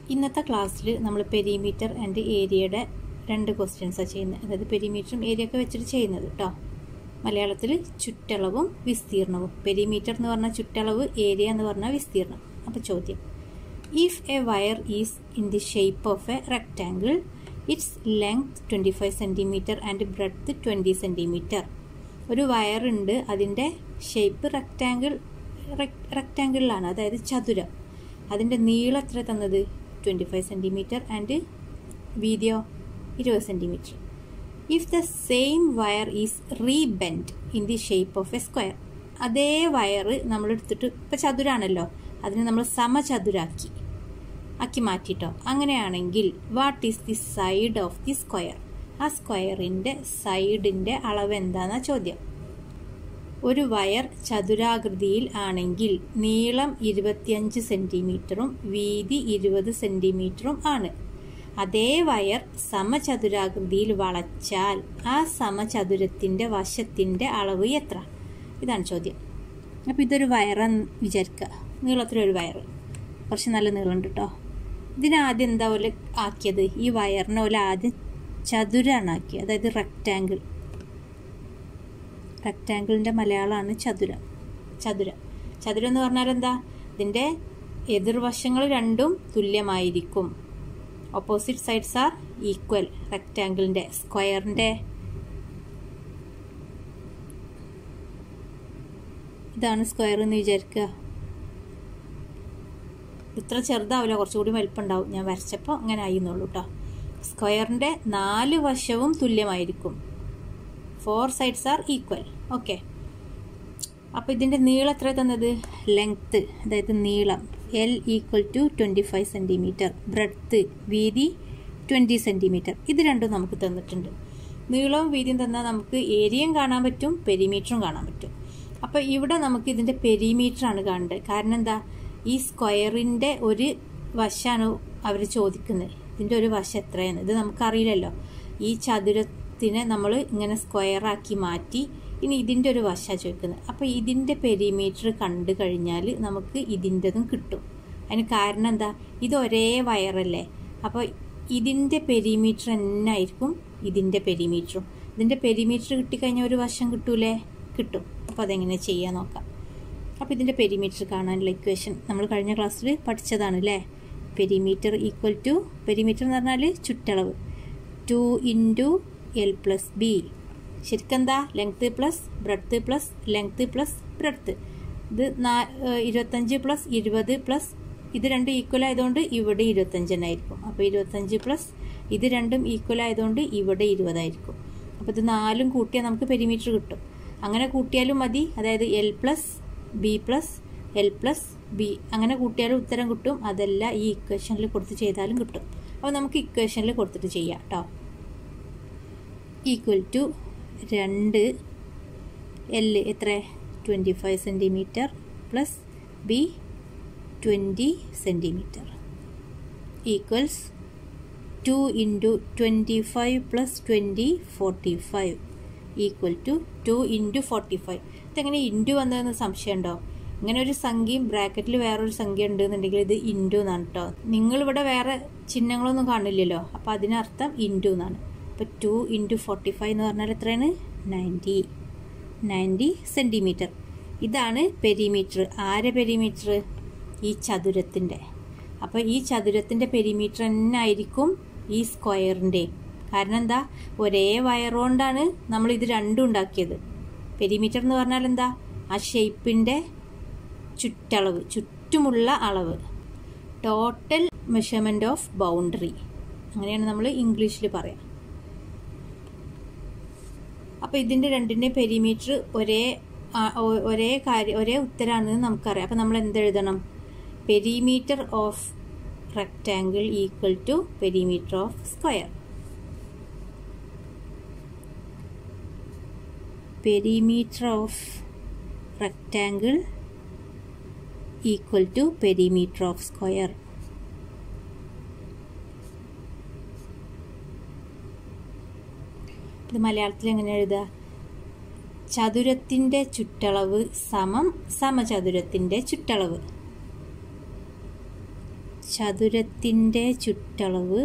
ഇന്നത്തെ ക്ലാസ്സിൽ നമ്മൾ പെരിമീറ്റർ ആൻഡ് ഏരിയയുടെ രണ്ട് ക്വസ്റ്റ്യൻസാണ് ചെയ്യുന്നത് അതായത് പെരിമീറ്ററും ഏരിയ ഒക്കെ വെച്ചിട്ട് ചെയ്യുന്നത് കേട്ടോ മലയാളത്തിൽ ചുറ്റളവും വിസ്തീർണവും പെരിമീറ്റർ എന്ന് പറഞ്ഞാൽ ചുറ്റളവ് ഏരിയ എന്ന് പറഞ്ഞാൽ വിസ്തീർണം അപ്പോൾ ചോദ്യം if a wire is in the shape of a rectangle its length twenty five centimetre and breadth twenty centimetre ഒരു വയറുണ്ട് അതിൻ്റെ ഷേപ്പ് റെക്റ്റാങ്കിൾ റെക്റ്റാങ്കിളിലാണ് അതായത് ചതുരം അതിൻ്റെ നീളം എത്ര തന്നത് ട്വൻറ്റി ഫൈവ് സെൻറ്റിമീറ്റർ ആൻഡ് വീതിയോ ഇരുപത് centimetre if the same wire is rebent in the shape of a square അതേ വയർ നമ്മൾ എടുത്തിട്ട് ഇപ്പം ചതുരാണല്ലോ അതിനെ നമ്മൾ സമചതുരാക്കി ആക്കി മാറ്റിട്ടോ അങ്ങനെയാണെങ്കിൽ what is the side of the square ആ സ്ക്വയറിൻ്റെ സൈഡിൻ്റെ അളവ് എന്താണെന്ന ചോദ്യം ഒരു വയർ ചതുരാകൃതിയിൽ ആണെങ്കിൽ നീളം ഇരുപത്തിയഞ്ച് സെൻറ്റിമീറ്ററും വീതി ഇരുപത് സെൻറ്റിമീറ്ററും ആണ് അതേ വയർ സമചതുരാകൃതിയിൽ വളച്ചാൽ ആ സമചതുരത്തിൻ്റെ വശത്തിൻ്റെ അളവ് എത്ര ഇതാണ് ചോദ്യം അപ്പോൾ ഇതൊരു വയറെന്ന് വിചാരിക്കുക നീളത്തിലൊരു വയർ കുറച്ച് നല്ല നീളമുണ്ട് കേട്ടോ ഇതിനാദ്യം എന്താ പോലെ ആക്കിയത് ഈ വയറിനെ പോലെ ആദ്യം ചതുരാണ് ആക്കിയത് അതായത് റെക്റ്റാങ്കിൾ റെക്റ്റാങ്കിളിൻ്റെ മലയാളമാണ് ചതുരം ചതുരം ചതുരം എന്ന് പറഞ്ഞാൽ എന്താ ഇതിൻ്റെ എതിർവശങ്ങൾ രണ്ടും തുല്യമായിരിക്കും ഓപ്പോസിറ്റ് സൈഡ്സ് ആർ ഈക്വൽ റെക്റ്റാങ്കിളിൻ്റെ സ്ക്വയറിൻ്റെ ഇതാണ് സ്ക്വയർ എന്ന് വിചാരിക്കുക ഇത്ര ചെറുതാവില്ല കുറച്ചുകൂടി വലിപ്പമുണ്ടാവും ഞാൻ വരച്ചപ്പോൾ അങ്ങനെ ആയിരുന്നുള്ളൂ കേട്ടോ സ്ക്വയറിൻ്റെ നാല് വശവും തുല്യമായിരിക്കും four sides are equal okay അപ്പോൾ ഇതിൻ്റെ നീളം എത്ര തന്നത് ലെങ്ത്ത് അതായത് നീളം L equal to twenty five centimetre breadth വീതി ട്വൻറ്റി സെൻറ്റിമീറ്റർ ഇത് രണ്ടും നമുക്ക് തന്നിട്ടുണ്ട് നീളവും വീതിയും തന്നാൽ നമുക്ക് ഏരിയയും കാണാൻ പറ്റും പെരിമീറ്ററും കാണാൻ പറ്റും അപ്പോൾ ഇവിടെ നമുക്ക് ഇതിൻ്റെ പെരിമീറ്ററാണ് കാണേണ്ടത് കാരണം എന്താ ഈ സ്ക്വയറിൻ്റെ ഒരു വശമാണ് അവർ ചോദിക്കുന്നത് ഇതിൻ്റെ ഒരു വശം എത്രയാണ് ഇത് നമുക്കറിയില്ലല്ലോ ഈ ചതുരത്തിനെ നമ്മൾ ഇങ്ങനെ സ്ക്വയറാക്കി മാറ്റി ഇനി ഇതിൻ്റെ ഒരു വശമാണ് ചോദിക്കുന്നത് അപ്പോൾ ഇതിൻ്റെ പെരിമീറ്റർ കണ്ടു കഴിഞ്ഞാൽ നമുക്ക് ഇതിൻ്റെതും കിട്ടും അതിന് കാരണം എന്താ ഇത് ഒരേ വയറല്ലേ അപ്പോൾ ഇതിൻ്റെ പെരിമീറ്റർ തന്നെ ആയിരിക്കും ഇതിൻ്റെ പെരിമീറ്ററും ഇതിൻ്റെ പെരിമീറ്റർ കിട്ടിക്കഴിഞ്ഞാൽ ഒരു വശം കിട്ടൂലേ കിട്ടും അപ്പോൾ അതെങ്ങനെ ചെയ്യാൻ നോക്കാം അപ്പോൾ ഇതിൻ്റെ പെരിമീറ്റർ കാണാനുള്ള ഇക്വേഷൻ നമ്മൾ കഴിഞ്ഞ ക്ലാസ്സിൽ പഠിച്ചതാണ് അല്ലേ പെരിമീറ്റർ ഈക്വൽ ടു പെരിമീറ്റർ എന്ന് പറഞ്ഞാൽ ചുറ്റളവ് two into L plus B ശരിക്കെന്താ length plus breadth plus length plus breadth ഇത് നാ ഇരുപത്തഞ്ച് പ്ലസ് ഇരുപത് പ്ലസ് ഇത് രണ്ടും ഈക്വൽ ആയതുകൊണ്ട് ഇവിടെ ഇരുപത്തഞ്ച് തന്നെ ആയിരിക്കും അപ്പോൾ ഇരുപത്തഞ്ച് പ്ലസ് ഇത് രണ്ടും ഈക്വൽ ആയതുകൊണ്ട് ഇവിടെ ഇരുപതായിരിക്കും അപ്പോൾ ഇത് നാലും കൂട്ടിയാൽ നമുക്ക് പെരിമീറ്റർ കിട്ടും അങ്ങനെ കൂട്ടിയാലും മതി അതായത് L plus B plus L plus B അങ്ങനെ കൂട്ടിയാലും ഉത്തരം കിട്ടും അതല്ല ഈ ഇക്വേഷനിൽ കൊടുത്ത് ചെയ്താലും കിട്ടും അപ്പോൾ നമുക്ക് ഇക്വേഷനിൽ കൊടുത്തിട്ട് ചെയ്യാം കേട്ടോ ഈക്വൽ ടു രണ്ട് എൽ എത്ര twenty five centimetre plus B twenty centimetre equals two into twenty five plus twenty forty five equal to two into forty five ഇതെങ്ങനെ ഇൻറ്റു വന്നതെന്ന് സംശയമുണ്ടോ ഇങ്ങനെ ഒരു സംഖ്യയും ബ്രാക്കറ്റിൽ വേറൊരു സംഖ്യ ഉണ്ടെന്നുണ്ടെങ്കിൽ ഇത് ഇൻറ്റു എന്നാണ് കേട്ടോ നിങ്ങളിവിടെ വേറെ ചിഹ്നങ്ങളൊന്നും കാണില്ലല്ലോ അപ്പോൾ അതിനർത്ഥം ഇൻറ്റു എന്നാണ് അപ്പോൾ ടു ഇൻറ്റു ഫോർട്ടി ഫൈവ് എന്ന് പറഞ്ഞാൽ എത്രയാണ് നയൻറ്റി നയൻറ്റി സെൻറ്റിമീറ്റർ ഇതാണ് പെരിമീറ്റർ ആരെ പെരിമീറ്റർ ഈ ചതുരത്തിൻ്റെ അപ്പോൾ ഈ ചതുരത്തിൻ്റെ പെരിമീറ്റർ തന്നെ ആയിരിക്കും ഈ സ്ക്വയറിൻ്റെ കാരണം എന്താ ഒരേ വയർ കൊണ്ടാണ് നമ്മൾ ഇത് രണ്ടും ഉണ്ടാക്കിയത് പെരിമീറ്റർ എന്ന് പറഞ്ഞാൽ എന്താ ആ ഷേപ്പിൻ്റെ ചുറ്റളവ് ചുറ്റുമുള്ള അളവ് ടോട്ടൽ മെഷർമെൻറ്റ് ഓഫ് ബൗണ്ടറി അങ്ങനെയാണ് നമ്മൾ ഇംഗ്ലീഷിൽ പറയാം അപ്പോൾ ഇതിൻ്റെ രണ്ടിൻ്റെ പെരിമീറ്റർ ഒരേ ഒരേ കാര്യം ഒരേ ഉത്തരമാണെന്ന് നമുക്കറിയാം അപ്പോൾ നമ്മൾ എന്തെഴുതണം perimeter of rectangle equal to perimeter of square perimeter of rectangle equal to perimeter of square ഇത് മലയാളത്തിൽ എങ്ങനെ എഴുതുക ചതുരത്തിൻ്റെ ചുറ്റളവ് സമം സമചതുരത്തിൻ്റെ ചുറ്റളവ് ചതുരത്തിൻ്റെ ചുറ്റളവ്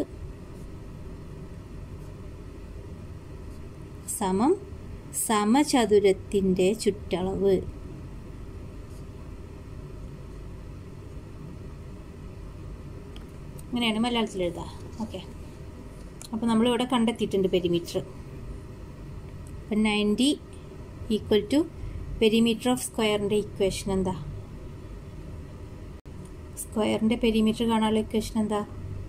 സമം സമചതുരത്തിൻ്റെ ചുറ്റളവ് അങ്ങനെയാണ് മലയാളത്തിൽ എഴുതുക ഓക്കെ അപ്പോൾ നമ്മളിവിടെ കണ്ടെത്തിയിട്ടുണ്ട് പെരിമീറ്റർ അപ്പം ninety equal to perimeter of സ്ക്വയറിൻ്റെ ഇക്വേഷൻ എന്താ സ്ക്വയറിൻ്റെ പെരിമീറ്റർ കാണാനുള്ള ഇക്വേഷൻ എന്താ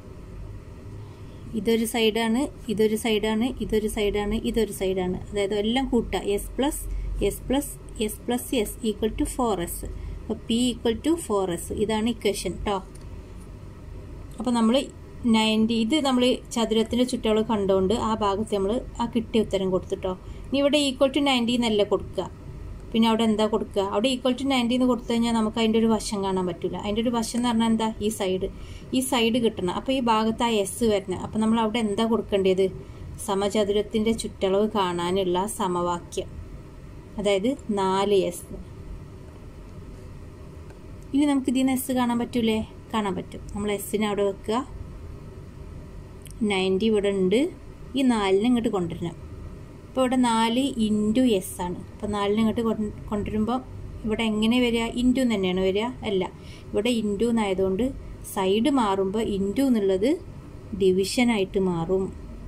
ഇതൊരു സൈഡാണ് ഇതൊരു സൈഡാണ് ഇതൊരു സൈഡാണ് ഇതൊരു സൈഡാണ് അതായത് എല്ലാം കൂട്ടുക S plus S plus S plus S equal to four S അപ്പോൾ P equal to four S ഇതാണ് ഇക്വേഷൻ കേട്ടോ അപ്പോൾ നമ്മൾ നയൻറ്റി ഇത് നമ്മൾ ചതുരത്തിൻ്റെ ചുറ്റളവ് കണ്ടുകൊണ്ട് ആ ഭാഗത്ത് നമ്മൾ ആ കിട്ടിയ ഉത്തരം കൊടുത്തിട്ടോ ഇനി ഇവിടെ ഈക്വൽ ടു നയൻറ്റി എന്നല്ല കൊടുക്കുക പിന്നെ അവിടെ എന്താ കൊടുക്കുക അവിടെ ഈക്വൽ ടു നയൻറ്റി എന്ന് കൊടുത്തു കഴിഞ്ഞാൽ നമുക്ക് അതിൻ്റെ ഒരു വശം കാണാൻ പറ്റില്ല അതിൻ്റെ ഒരു വശം എന്ന് പറഞ്ഞാൽ എന്താ ഈ സൈഡ് ഈ സൈഡ് കിട്ടണം അപ്പോൾ ഈ ഭാഗത്ത് ആ എസ് വരണം അപ്പോൾ നമ്മൾ അവിടെ എന്താ കൊടുക്കേണ്ടത് സമചതുരത്തിൻ്റെ ചുറ്റളവ് കാണാനുള്ള സമവാക്യം അതായത് നാല് എസ് ഇനി നമുക്ക് ഇതിൽ നിന്ന് എസ് കാണാൻ പറ്റൂലേ കാണാൻ പറ്റും നമ്മൾ എസ്സിനെ അവിടെ വെക്കുക നയൻറ്റി ഇവിടെ ഉണ്ട് ഈ നാലിനെ ഇങ്ങോട്ട് കൊണ്ടുവരണം ഇപ്പോൾ ഇവിടെ നാല് ഇൻറ്റു എസ് ആണ് അപ്പോൾ നാലിനെ ഇങ്ങോട്ട് കൊണ്ടുവരുമ്പോൾ ഇവിടെ എങ്ങനെ വരിക ഇൻറ്റു തന്നെയാണ് വരിക അല്ല ഇവിടെ ഇൻറ്റു എന്നായതുകൊണ്ട് സൈഡ് മാറുമ്പോൾ ഇൻറ്റു എന്നുള്ളത് ഡിവിഷനായിട്ട് മാറും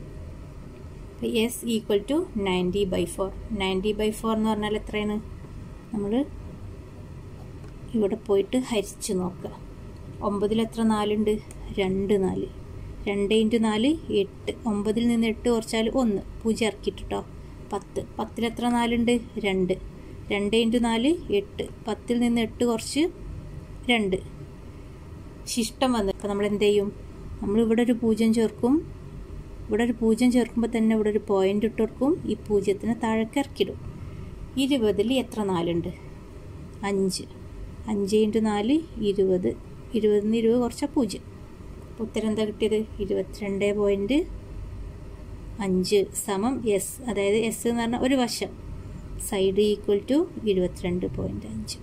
S equal to ninety by four ninety by four എന്ന് പറഞ്ഞാൽ എത്രയാണ് നമ്മൾ ഇവിടെ പോയിട്ട് ഹരിച്ച് നോക്കുക ഒമ്പതിൽ എത്ര നാലുണ്ട് രണ്ട് നാല് രണ്ട് ഇൻറ്റു നാല് എട്ട് ഒമ്പതിൽ നിന്ന് എട്ട് കുറച്ചാൽ ഒന്ന് പൂജ്യം ഇറക്കിയിട്ടോ പത്ത് പത്തിൽ എത്ര നാലുണ്ട് രണ്ട് രണ്ട് ഇൻറ്റു നാല് എട്ട് പത്തിൽ നിന്ന് എട്ട് കുറച്ച് രണ്ട് ശിഷ്ടം വന്നു അപ്പോൾ നമ്മൾ എന്ത് ചെയ്യും നമ്മൾ ഇവിടെ ഒരു പൂജ്യം ചേർക്കും ഇവിടെ ഒരു പൂജ്യം ചേർക്കുമ്പോൾ തന്നെ ഇവിടെ ഒരു പോയിന്റ് ഇട്ട് കൊടുക്കും ഈ പൂജ്യത്തിന് താഴേക്ക് ഇറക്കിയിടും ഇരുപതിൽ എത്ര നാലുണ്ട് അഞ്ച് അഞ്ച് ഇൻറ്റു നാല് ഇരുപത് ഇരുപതിൽ നിന്ന് ഇരുപത് കുറച്ച പൂജ്യം അപ്പോൾ ഉത്തരം എന്താ കിട്ടിയത് ഇരുപത്തിരണ്ട് പോയിൻറ്റ് അഞ്ച് സമം എസ് അതായത് എസ് എന്ന് പറഞ്ഞാൽ ഒരു വശം സൈഡ് ഈക്വൽ ടു ഇരുപത്തിരണ്ട് പോയിൻറ്റ് അഞ്ച്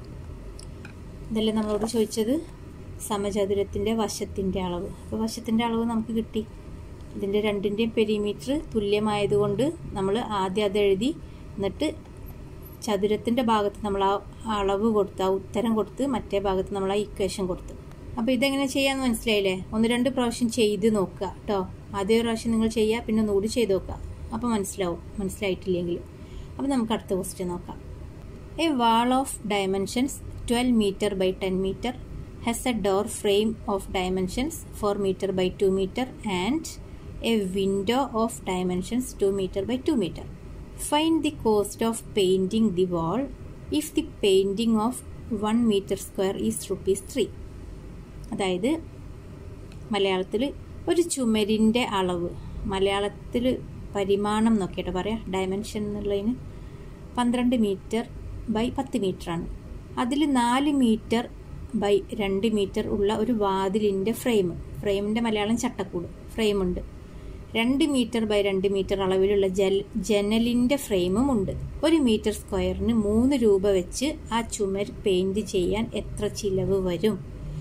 ഇതല്ലേ നമ്മളോട് ചോദിച്ചത് സമചതുരത്തിൻ്റെ വശത്തിൻ്റെ അളവ് അപ്പോൾ വശത്തിൻ്റെ അളവ് നമുക്ക് കിട്ടി ഇതിൻ്റെ രണ്ടിൻ്റെയും പെരിമീറ്റർ തുല്യമായതുകൊണ്ട് നമ്മൾ ആദ്യം അത് എഴുതി എന്നിട്ട് ചതുരത്തിൻ്റെ ഭാഗത്ത് നമ്മൾ ആ അളവ് കൊടുത്ത് ആ ഉത്തരം കൊടുത്ത് മറ്റേ ഭാഗത്ത് നമ്മൾ ആ ഇക്വേഷൻ കൊടുത്തു അപ്പോൾ ഇതെങ്ങനെ ചെയ്യാമെന്ന് മനസ്സിലായില്ലേ ഒന്ന് രണ്ട് പ്രാവശ്യം ചെയ്ത് നോക്കുക കേട്ടോ ആദ്യ പ്രാവശ്യം നിങ്ങൾ ചെയ്യുക പിന്നെ ഒന്നുകൂടി ചെയ്ത് നോക്കുക അപ്പോൾ മനസ്സിലാവും മനസ്സിലായിട്ടില്ലെങ്കിൽ അപ്പോൾ നമുക്ക് അടുത്ത ക്വസ്റ്റ്യൻ നോക്കാം a wall of dimensions twelve metre by ten metre has a door frame of dimensions 4 meter by 2 meter and a window of dimensions 2 meter by 2 meter. Find the cost of painting the wall if the painting of 1 meter square is rupees 3. അതായത് മലയാളത്തിൽ ഒരു ചുമരിൻ്റെ അളവ് മലയാളത്തിൽ പരിമാണം നോക്കിയിട്ട് പറയാം dimension എന്നുള്ളതിന് പന്ത്രണ്ട് metre by പത്ത് മീറ്ററാണ് അതിൽ നാല് മീറ്റർ ബൈ രണ്ട് മീറ്റർ ഉള്ള ഒരു വാതിലിൻ്റെ ഫ്രെയിം ഫ്രെയിമിൻ്റെ മലയാളം ചട്ടക്കൂട് ഫ്രെയിമുണ്ട് രണ്ട് മീറ്റർ ബൈ രണ്ട് മീറ്റർ അളവിലുള്ള ജൽ ജനലിൻ്റെ ഫ്രെയിമും ഉണ്ട് ഒരു മീറ്റർ സ്ക്വയറിന് മൂന്ന് രൂപ വെച്ച് ആ ചുമർ പെയിൻറ് ചെയ്യാൻ എത്ര ചിലവ് വരും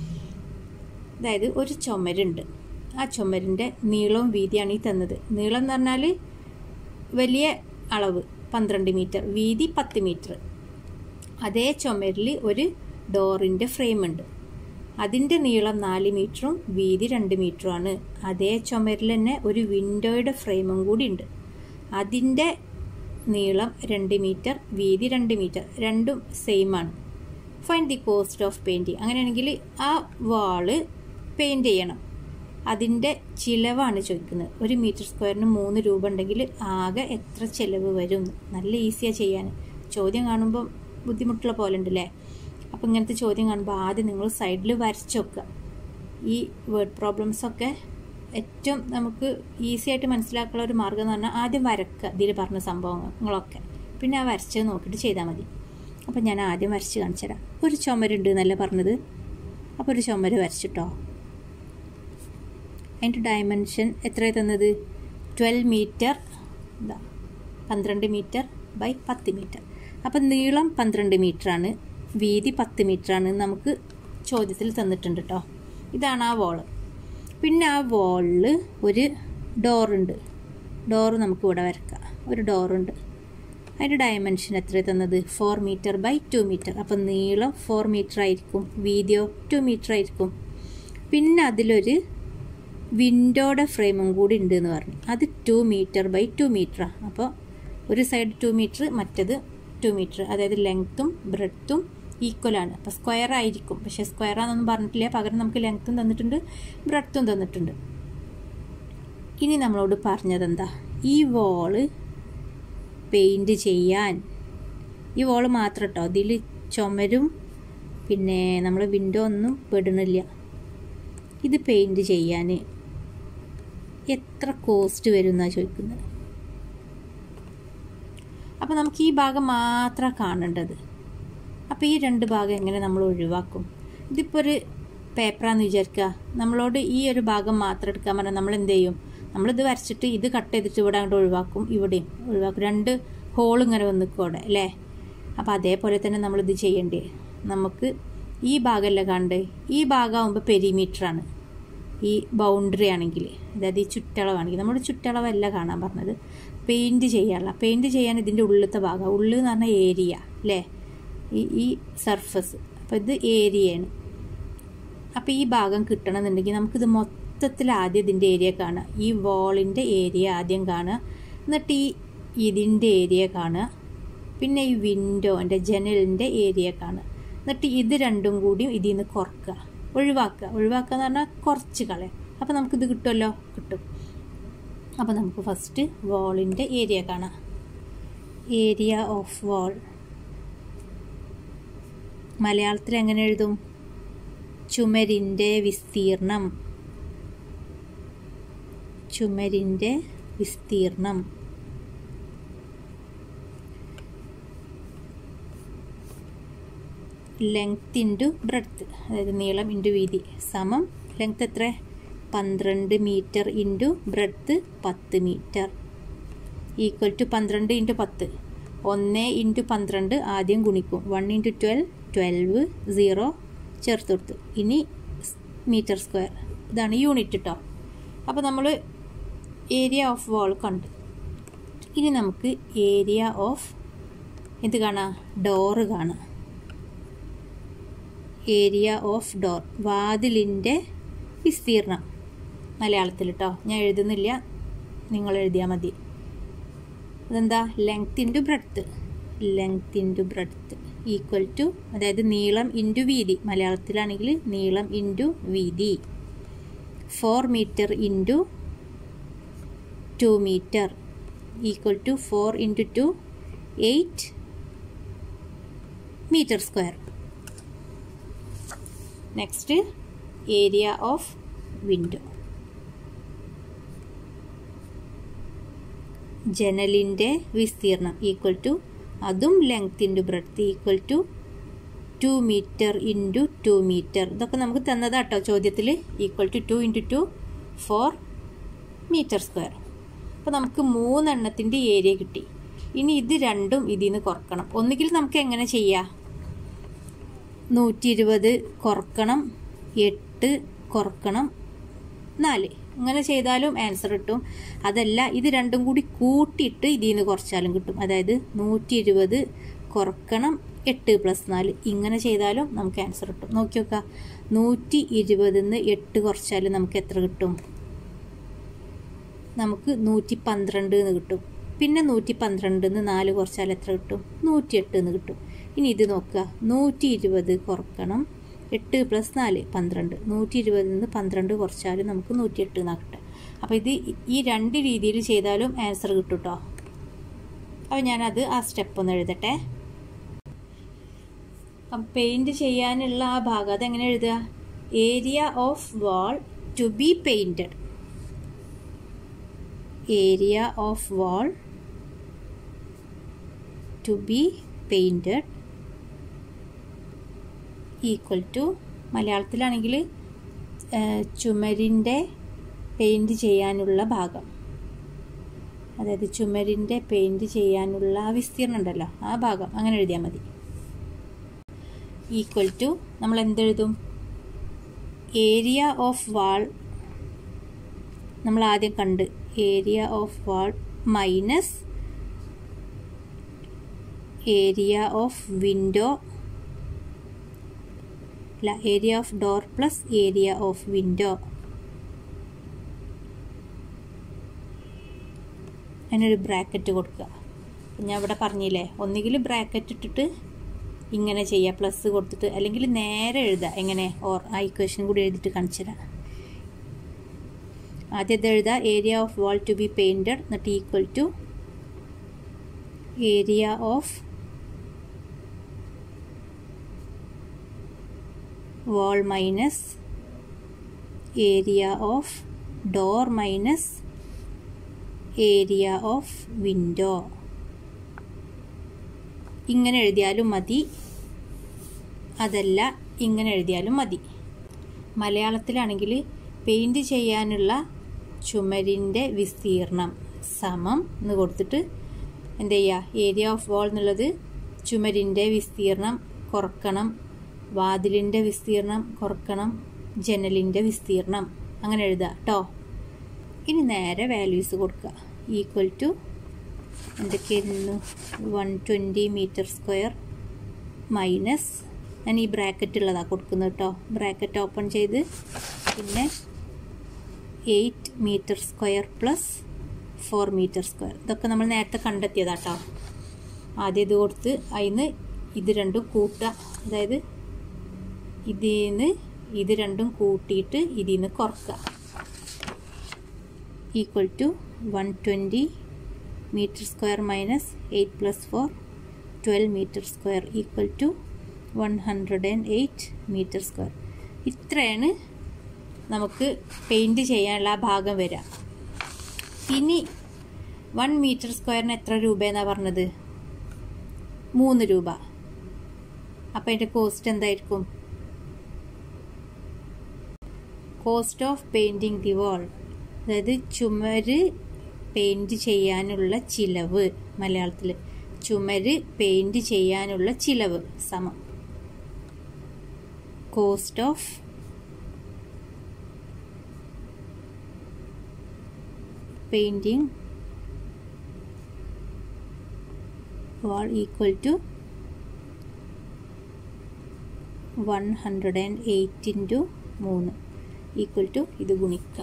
അതായത് ഒരു ചുമരുണ്ട് ആ ചുമരിൻ്റെ നീളവും വീതിയാണ് ഈ തന്നത് നീളം എന്ന് പറഞ്ഞാൽ വലിയ അളവ് പന്ത്രണ്ട് മീറ്റർ വീതി പത്ത് മീറ്റർ അതേ ചുമരിൽ ഒരു ഡോറിൻ്റെ ഫ്രെയിം ഉണ്ട് അതിൻ്റെ നീളം നാല് മീറ്ററും വീതി രണ്ട് മീറ്ററുമാണ് അതേ ചുമരിൽ തന്നെ ഒരു വിൻഡോയുടെ ഫ്രെയിമും കൂടി ഉണ്ട് അതിൻ്റെ നീളം രണ്ട് മീറ്റർ വീതി രണ്ട് മീറ്റർ രണ്ടും സെയിം ആണ് fine the cost of painting അങ്ങനെയാണെങ്കിൽ ആ വാള് പെയിൻറ് ചെയ്യണം അതിൻ്റെ ചിലവാണ് ചോദിക്കുന്നത് ഒരു മീറ്റർ സ്ക്വയറിന് മൂന്ന് രൂപ ഉണ്ടെങ്കിൽ ആകെ എത്ര ചിലവ് വരും നല്ല ഈസിയാണ് ചെയ്യാൻ ചോദ്യം കാണുമ്പോൾ ബുദ്ധിമുട്ടുള്ള പോലെ ഉണ്ടല്ലേ അപ്പോൾ ഇങ്ങനത്തെ ചോദ്യം കാണുമ്പോൾ ആദ്യം നിങ്ങൾ സൈഡിൽ വരച്ച് വെക്കുക ഈ വേർഡ് പ്രോബ്ലംസൊക്കെ ഏറ്റവും നമുക്ക് ഈസി ആയിട്ട് മനസ്സിലാക്കാനുള്ള ഒരു മാർഗ്ഗം എന്ന് പറഞ്ഞാൽ ആദ്യം വരക്കുക ഇതിൽ പറഞ്ഞ സംഭവങ്ങളൊക്കെ പിന്നെ ആ വരച്ചത് നോക്കിയിട്ട് ചെയ്താൽ മതി അപ്പോൾ ഞാൻ ആദ്യം വരച്ച് കാണിച്ചു തരാം ഒരു ചുമരുണ്ട് എന്നല്ല പറഞ്ഞത് അപ്പോൾ ഒരു ചുമര് വരച്ചിട്ടോ അതിൻ്റെ ഡയമെൻഷൻ എത്രയാണ് തന്നത് ട്വൽവ് മീറ്റർ എന്താ പന്ത്രണ്ട് മീറ്റർ ബൈ പത്ത് മീറ്റർ അപ്പം നീളം പന്ത്രണ്ട് മീറ്ററാണ് വീതി പത്ത് മീറ്ററാണ് നമുക്ക് ചോദ്യത്തിൽ തന്നിട്ടുണ്ട് കേട്ടോ ഇതാണ് ആ വോള് പിന്നെ ആ വോളിൽ ഒരു ഡോറുണ്ട് ഡോറ് നമുക്ക് ഇവിടെ വരക്കാം ഒരു ഡോറുണ്ട് അതിൻ്റെ ഡയമെൻഷൻ എത്ര തന്നത് four metre by two metre അപ്പം നീളം ഫോർ മീറ്റർ ആയിരിക്കും വീതിയോ ടു മീറ്റർ ആയിരിക്കും പിന്നെ അതിലൊരു വിൻഡോയുടെ ഫ്രെയിമും കൂടി ഉണ്ട് എന്ന് പറഞ്ഞു അത് ടു മീറ്റർ ബൈ ടു മീറ്ററാണ് അപ്പോൾ ഒരു സൈഡ് ടു മീറ്റർ മറ്റത് ടു മീറ്റർ അതായത് ലെങ്ത്തും ബ്രെഡ്ത്തും ഈക്വലാണ് അപ്പോൾ സ്ക്വയർ ആയിരിക്കും പക്ഷേ സ്ക്വയർ ആണെന്നൊന്നും പറഞ്ഞിട്ടില്ല പകരം നമുക്ക് ലെങ്ത്തും തന്നിട്ടുണ്ട് ബ്രെഡ്ത്തും തന്നിട്ടുണ്ട് ഇനി നമ്മളോട് പറഞ്ഞത് എന്താ ഈ വോള് പെയിൻറ് ചെയ്യാൻ ഈ വോള് മാത്രം കേട്ടോ അതിൽ ചുമരും പിന്നെ നമ്മൾ വിൻഡോ ഒന്നും പെടണില്ല ഇത് പെയിൻറ് ചെയ്യാൻ എത്ര കോസ്റ്റ് വരും എന്നാണ് ചോദിക്കുന്നത് അപ്പോൾ നമുക്ക് ഈ ഭാഗം മാത്രം കാണേണ്ടത് അപ്പോൾ ഈ രണ്ട് ഭാഗം എങ്ങനെ നമ്മൾ ഒഴിവാക്കും ഇതിപ്പോൾ ഒരു പേപ്പറാന്ന് വിചാരിക്കുക നമ്മളോട് ഈ ഒരു ഭാഗം മാത്രം എടുക്കാൻ പറഞ്ഞാൽ നമ്മൾ എന്ത് ചെയ്യും നമ്മളിത് വരച്ചിട്ട് ഇത് കട്ട് ചെയ്തിട്ട് ഇവിടെ അങ്ങോട്ട് ഒഴിവാക്കും ഇവിടെയും ഒഴിവാക്കും രണ്ട് ഹോൾ ഇങ്ങനെ വന്നിക്കും അവിടെ അല്ലേ അപ്പോൾ അതേപോലെ തന്നെ നമ്മളിത് ചെയ്യേണ്ടേ നമുക്ക് ഈ ഭാഗമല്ല കണ്ട് ഈ ഭാഗമാകുമ്പോൾ പെരിമീറ്ററാണ് ഈ ബൗണ്ടറി ആണെങ്കിൽ അതായത് ഈ ചുറ്റളവാണെങ്കിൽ നമ്മുടെ ചുറ്റളവല്ല കാണാൻ പറഞ്ഞത് പെയിൻറ് ചെയ്യാനുള്ള പെയിൻറ് ചെയ്യാൻ ഇതിൻ്റെ ഉള്ളിലത്തെ ഭാഗം ഉള്ളിൽ എന്ന് പറഞ്ഞാൽ ഏരിയ അല്ലേ ഈ ഈ സർഫസ് അപ്പോൾ ഇത് ഏരിയയാണ് അപ്പോൾ ഈ ഭാഗം കിട്ടണമെന്നുണ്ടെങ്കിൽ നമുക്കിത് മൊത്തത്തിൽ ആദ്യം ഇതിൻ്റെ ഏരിയ കാണുക ഈ വോളിൻ്റെ ഏരിയ ആദ്യം കാണുക എന്നിട്ട് ഈ ഇതിൻ്റെ ഏരിയ കാണുക പിന്നെ ഈ വിൻഡോൻ്റെ ജനലിൻ്റെ ഏരിയ കാണുക എന്നിട്ട് ഇത് രണ്ടും കൂടിയും ഇതിൽ നിന്ന് കുറക്കുക ഒഴിവാക്കുക ഒഴിവാക്കുക എന്ന് പറഞ്ഞാൽ കുറച്ച് കളയാം അപ്പോൾ നമുക്കിത് കിട്ടുമല്ലോ കിട്ടും അപ്പോൾ നമുക്ക് ഫസ്റ്റ് വാളിൻ്റെ ഏരിയ കാണാം ഏരിയ ഓഫ് വാൾ മലയാളത്തിൽ എങ്ങനെ എഴുതും ചുമരിൻ്റെ വിസ്തീർണം ചുമരിൻ്റെ വിസ്തീർണം ലെങ്ത് ഇൻറ്റു ബ്രെഡ്ത്ത് അതായത് നീളം ഇൻറ്റു വീതി സമം ലെങ്ത് എത്ര പന്ത്രണ്ട് മീറ്റർ ഇൻറ്റു ബ്രെഡ്ത്ത് പത്ത് മീറ്റർ ഈക്വൽ ടു പന്ത്രണ്ട് ഇൻറ്റു പത്ത് ഒന്ന് ഇൻറ്റു പന്ത്രണ്ട് ആദ്യം ഗുണിക്കും one into twelve twelve zero ചേർത്ത് കൊടുത്തു ഇനി മീറ്റർ സ്ക്വയർ ഇതാണ് യൂണിറ്റ് കേട്ടോ അപ്പോൾ നമ്മൾ ഏരിയ ഓഫ് വാൾ കണ്ടു ഇനി നമുക്ക് ഏരിയ ഓഫ് എന്ത് കാണാം ഡോറ് കാണാം ഏരിയ ഓഫ് ഡോർ വാതിലിൻ്റെ വിസ്തീർണം മലയാളത്തിൽ കേട്ടോ ഞാൻ എഴുതുന്നില്ല നിങ്ങൾ എഴുതിയാൽ മതി അതെന്താ length into breadth length into breadth equal to അതായത് നീളം ഇൻറ്റു വീതി മലയാളത്തിലാണെങ്കിൽ നീളം ഇൻറ്റു വീതി four metre into two metre equal to four into two eight metre square next area of window ജനലിൻ്റെ വിസ്തീർണം ഈക്വൽ ടു അതും length into breadth equal to two metre into two metre ഇതൊക്കെ നമുക്ക് തന്നതാട്ടോ ചോദ്യത്തിൽ equal to two into two four metre square അപ്പോൾ നമുക്ക് മൂന്നെണ്ണത്തിൻ്റെ area കിട്ടി ഇനി ഇത് രണ്ടും ഇതിൽ നിന്ന് കുറക്കണം ഒന്നുകിൽ നമുക്ക് എങ്ങനെ ചെയ്യാം നൂറ്റി ഇരുപത് കുറക്കണം എട്ട് കുറക്കണം നാല് ഇങ്ങനെ ചെയ്താലും ആൻസർ കിട്ടും അതല്ല ഇത് രണ്ടും കൂടി കൂട്ടിയിട്ട് ഇതിൽ നിന്ന് കുറച്ചാലും കിട്ടും അതായത് നൂറ്റി ഇരുപത് കുറക്കണം എട്ട് പ്ലസ് നാല് ഇങ്ങനെ ചെയ്താലും നമുക്ക് ആൻസർ കിട്ടും നോക്കി നോക്കുക നൂറ്റി ഇരുപതിൽ നിന്ന് എട്ട് കുറച്ചാലും നമുക്ക് എത്ര കിട്ടും നമുക്ക് നൂറ്റി പന്ത്രണ്ട് എന്ന് കിട്ടും പിന്നെ നൂറ്റി പന്ത്രണ്ടിൽ നിന്ന് നാല് കുറച്ചാൽ എത്ര കിട്ടും നൂറ്റി എട്ട് എന്ന് കിട്ടും ഇനി ഇത് നോക്കുക നൂറ്റി ഇരുപത് കുറക്കണം എട്ട് പ്ലസ് നാല് പന്ത്രണ്ട് നൂറ്റി ഇരുപതിൽ നിന്ന് പന്ത്രണ്ട് കുറച്ചാലും നമുക്ക് നൂറ്റി എട്ട് എന്നാണ് കിട്ടുക അപ്പോൾ ഇത് ഈ രണ്ട് രീതിയിൽ ചെയ്താലും ആൻസർ കിട്ടും കേട്ടോ അപ്പോൾ ഞാനത് ആ സ്റ്റെപ്പ് ഒന്ന് എഴുതട്ടെ അപ്പം പെയിൻറ് ചെയ്യാനുള്ള ആ ഭാഗം അതെങ്ങനെ എഴുതുക area of wall to be painted area of wall to be painted equal to മലയാളത്തിലാണെങ്കിൽ ചുമരിൻ്റെ പെയിൻറ് ചെയ്യാനുള്ള ഭാഗം അതായത് ചുമരിൻ്റെ പെയിൻറ് ചെയ്യാനുള്ള ആ വിസ്തീർണം ഉണ്ടല്ലോ ആ ഭാഗം അങ്ങനെ എഴുതിയാൽ മതി ഈക്വൽ ടു നമ്മൾ എന്തെഴുതും ഏരിയ ഓഫ് വാൾ നമ്മൾ ആദ്യം കണ്ട് area of wall minus area of window അല്ല area of door plus area of window അതിനൊരു ബ്രാക്കറ്റ് കൊടുക്കുക ഞാൻ ഇവിടെ പറഞ്ഞില്ലേ ഒന്നുകിൽ ബ്രാക്കറ്റ് ഇട്ടിട്ട് ഇങ്ങനെ ചെയ്യുക പ്ലസ് കൊടുത്തിട്ട് അല്ലെങ്കിൽ നേരെ എഴുതുക എങ്ങനെ ഓർ ആ ഇക്വേഷൻ കൂടി എഴുതിയിട്ട് കാണിച്ചു തരാം ആദ്യം ഇത് എഴുതുക area of wall to be painted എന്നിട്ട് equal to area of wall minus area of door minus area of window ഇങ്ങനെ എഴുതിയാലും മതി അതല്ല ഇങ്ങനെ എഴുതിയാലും മതി മലയാളത്തിലാണെങ്കിൽ പെയിൻറ് ചെയ്യാനുള്ള ചുമരിൻ്റെ വിസ്തീർണം സമം എന്ന് കൊടുത്തിട്ട് എന്ത് ചെയ്യുക ഏരിയ ഓഫ് വാൾ എന്നുള്ളത് ചുമരിൻ്റെ വിസ്തീർണം കുറക്കണം വാതിലിൻ്റെ വിസ്തീർണം കുറക്കണം ജനലിൻ്റെ വിസ്തീർണം അങ്ങനെ എഴുതുക കേട്ടോ ഇനി നേരെ വാല്യൂസ് കൊടുക്കുക ഈക്വൽ ടു എന്തൊക്കെയായിരുന്നു one twenty metre square minus ഞാൻ ഈ ബ്രാക്കറ്റ് ഉള്ളതാണ് കൊടുക്കുന്നത് കേട്ടോ ബ്രാക്കറ്റ് ഓപ്പൺ ചെയ്ത് പിന്നെ eight metre square plus four metre square ഇതൊക്കെ നമ്മൾ നേരത്തെ കണ്ടെത്തിയതാട്ടോ ആദ്യം ഇത് കൊടുത്ത് അതിന് ഇത് രണ്ടും കൂട്ടുക അതായത് ഇതിൽ നിന്ന് ഇത് രണ്ടും കൂട്ടിയിട്ട് ഇതിൽ നിന്ന് കുറക്കുക equal to one twenty metre square minus eight plus four twelve metre square equal to one hundred and eight metre square ഇത്രയാണ് നമുക്ക് പെയിൻറ് ചെയ്യാനുള്ള ആ ഭാഗം വരിക ഇനി വൺ മീറ്റർ സ്ക്വയറിന് എത്ര രൂപയെന്നാണ് പറഞ്ഞത് മൂന്ന് രൂപ അപ്പോൾ അതിൻ്റെ കോസ്റ്റ് എന്തായിരിക്കും cost of painting the wall അതായത് ചുമര് പെയിൻറ് ചെയ്യാനുള്ള ചിലവ് മലയാളത്തിൽ ചുമര് പെയിൻറ് ചെയ്യാനുള്ള ചിലവ് സമം cost of painting wall equal to one hundred and eight into മൂന്ന് ഈക്വൽ ടു ഇത് ഗുണിക്കുക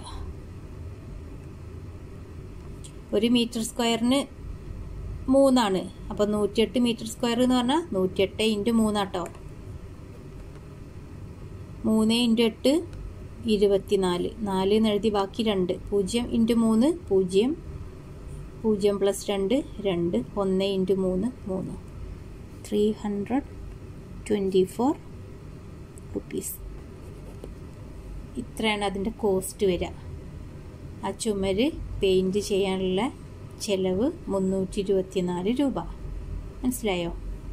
ഒരു മീറ്റർ സ്ക്വയറിന് മൂന്നാണ് അപ്പോൾ നൂറ്റിയെട്ട് മീറ്റർ സ്ക്വയർ എന്ന് പറഞ്ഞാൽ നൂറ്റിയെട്ട് ഇൻറ്റു മൂന്നാട്ടോ മൂന്ന് ഇൻറ്റു എട്ട് ഇരുപത്തിനാല് നാല് എന്ന് എഴുതി ബാക്കി രണ്ട് പൂജ്യം ഇൻറ്റു മൂന്ന് പൂജ്യം പൂജ്യം പ്ലസ് രണ്ട് രണ്ട് ഒന്ന് ഇൻറ്റു മൂന്ന് മൂന്ന് three hundred twenty four rupees ഇത്രയാണ് അതിൻ്റെ കോസ്റ്റ് വരിക ആ ചുമര് പെയിൻറ് ചെയ്യാനുള്ള ചിലവ് മുന്നൂറ്റി ഇരുപത്തി നാല് രൂപ മനസ്സിലായോ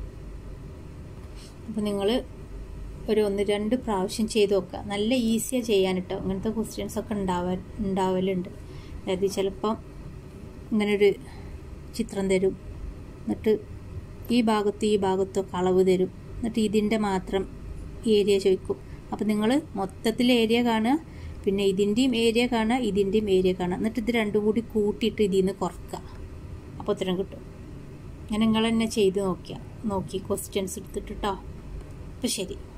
അപ്പോൾ നിങ്ങൾ ഒരു ഒന്ന് രണ്ട് പ്രാവശ്യം ചെയ്ത് നോക്കുക നല്ല ഈസിയാണ് ചെയ്യാൻ കേട്ടോ ഇങ്ങനത്തെ ക്വസ്റ്റ്യൻസ് ഒക്കെ ഉണ്ടാവാൻ ഉണ്ടാവലുണ്ട് അതായത് ചിലപ്പം ഇങ്ങനൊരു ചിത്രം തരും എന്നിട്ട് ഈ ഭാഗത്തും ഈ ഭാഗത്തൊക്കെ അളവ് തരും എന്നിട്ട് ഇതിൻ്റെ മാത്രം ഏരിയ ചോദിക്കും അപ്പോൾ നിങ്ങൾ മൊത്തത്തിൽ ഏരിയ കാണുക പിന്നെ ഇതിൻ്റെയും ഏരിയ കാണുക ഇതിൻ്റെയും ഏരിയ കാണുക എന്നിട്ട് ഇത് രണ്ടും കൂടി കൂട്ടിയിട്ട് ഇതിൽ നിന്ന് കുറക്കുക അപ്പോൾ ഉത്തരം കിട്ടും അങ്ങനെ നിങ്ങൾ തന്നെ ചെയ്ത് നോക്കിയാൽ നോക്കി ക്വസ്റ്റ്യൻസ് എടുത്തിട്ട് കേട്ടോ അപ്പോൾ ശരി